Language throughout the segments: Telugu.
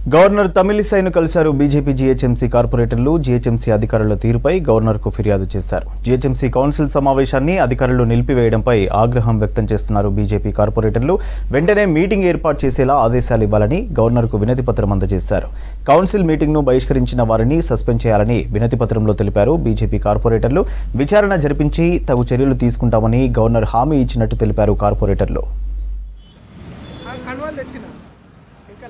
గవర్నర్ తమిళిసైను కలిశారు బీజేపీ జీహెచ్ఎంసీ కార్పొరేటర్లు జీహెచ్ఎంసీ అధికారుల తీరుపై గవర్నర్కు ఫిర్యాదు చేశారు జీహెచ్ఎంసీ కౌన్సిల్ సమావేశాన్ని అధికారులు నిలిపివేయడంపై ఆగ్రహం వ్యక్తం చేస్తున్నారు బీజేపీ కార్పొరేటర్లు వెంటనే మీటింగ్ ఏర్పాటు చేసేలా ఆదేశాలు ఇవ్వాలని గవర్నర్కు వినతి పత్రం అందజేశారు కౌన్సిల్ మీటింగ్ను బహిష్కరించిన వారిని సస్పెండ్ చేయాలని వినతి పత్రంలో తెలిపారు బీజేపీ కార్పొరేటర్లు విచారణ జరిపించి తగు చర్యలు తీసుకుంటామని గవర్నర్ హామీ ఇచ్చినట్టు తెలిపారు కార్పొరేటర్లు కణవాలు తెచ్చిన ఇంకా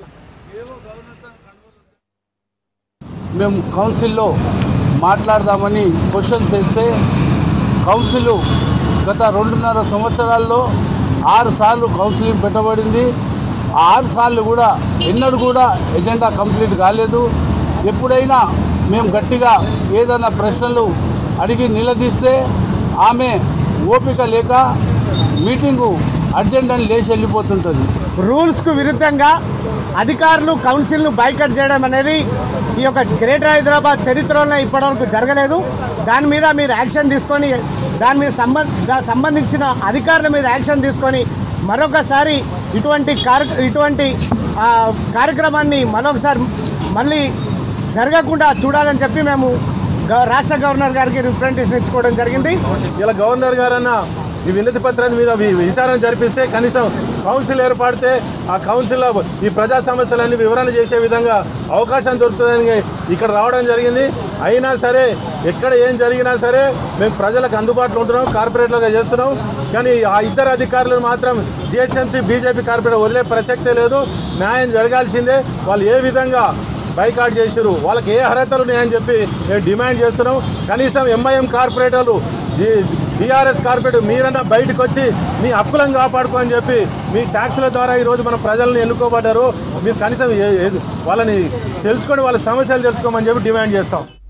మేము కౌన్సిల్లో మాట్లాడదామని క్వశ్చన్స్ వేస్తే కౌన్సిల్ గత రెండున్నర సంవత్సరాల్లో ఆరు సార్లు కౌన్సిలింగ్ పెట్టబడింది ఆ ఆరు సార్లు కూడా ఎన్నడూ కూడా ఎజెండా కంప్లీట్ కాలేదు ఎప్పుడైనా మేము గట్టిగా ఏదైనా ప్రశ్నలు అడిగి నిలదీస్తే ఆమె ఓపిక లేక మీటింగు అర్జెంట్ అని లేచి వెళ్ళిపోతుంటుంది రూల్స్కు విరుద్ధంగా అధికారులు కౌన్సిల్ను బైకట్ చేయడం అనేది ఈ యొక్క గ్రేటర్ హైదరాబాద్ చరిత్రలో ఇప్పటివరకు జరగలేదు దాని మీద మీరు యాక్షన్ తీసుకొని దాని మీద సంబంధ దా- సంబంధించిన అధికారుల మీద యాక్షన్ తీసుకొని మరొకసారి ఇటువంటి కార్య ఇటువంటి ఆ, కార్యక్రమాన్ని మరొకసారి మళ్ళీ జరగకుండా చూడాలని చెప్పి మేము గ- రాష్ట్ర గవర్నర్ గారికి రిప్రజెంటేషన్ ఇచ్చుకోవడం జరిగింది ఇలా గవర్నర్ గారన్న ఈ వినతి పత్రం మీద వి- విచారణ జరిపిస్తే కనీసం కౌన్సిల్ ఏర్పడితే ఆ కౌన్సిల్లో ఈ ప్రజా సమస్యలన్నీ వివరణ చేసే విధంగా అవకాశం దొరుకుతుందని ఇక్కడ రావడం జరిగింది అయినా సరే ఎక్కడ ఏం జరిగినా సరే మేము ప్రజలకు అందుబాటులో ఉంటున్నాం కార్పొరేట్లుగా చేస్తున్నాం కానీ ఆ ఇద్దరు అధికారులు మాత్రం జిహెచ్ఎంసీ బీజేపీ కార్పొరేట్ వదిలే ప్రసక్తే లేదు న్యాయం జరగాల్సిందే వాళ్ళు ఏ విధంగా బైకాట్ చేసిరు వాళ్ళకి ఏ అర్హతలు ఉన్నాయని చెప్పి మేము డిమాండ్ చేస్తున్నాం కనీసం ఎంఐఎం కార్పొరేటర్లు బీఆర్ఎస్ కార్పొరేటర్ మీరన్నా బయటకు వచ్చి మీ హక్కులను కాపాడుకో అని చెప్పి మీ ట్యాక్స్ల ద్వారా ఈరోజు మన ప్రజలను ఎన్నుకోబడ్డారు మీరు కనీసం ఏ- ఏ- వాళ్ళని తెలుసుకొని వాళ్ళ సమస్యలు తెలుసుకోమని చెప్పి డిమాండ్ చేస్తాం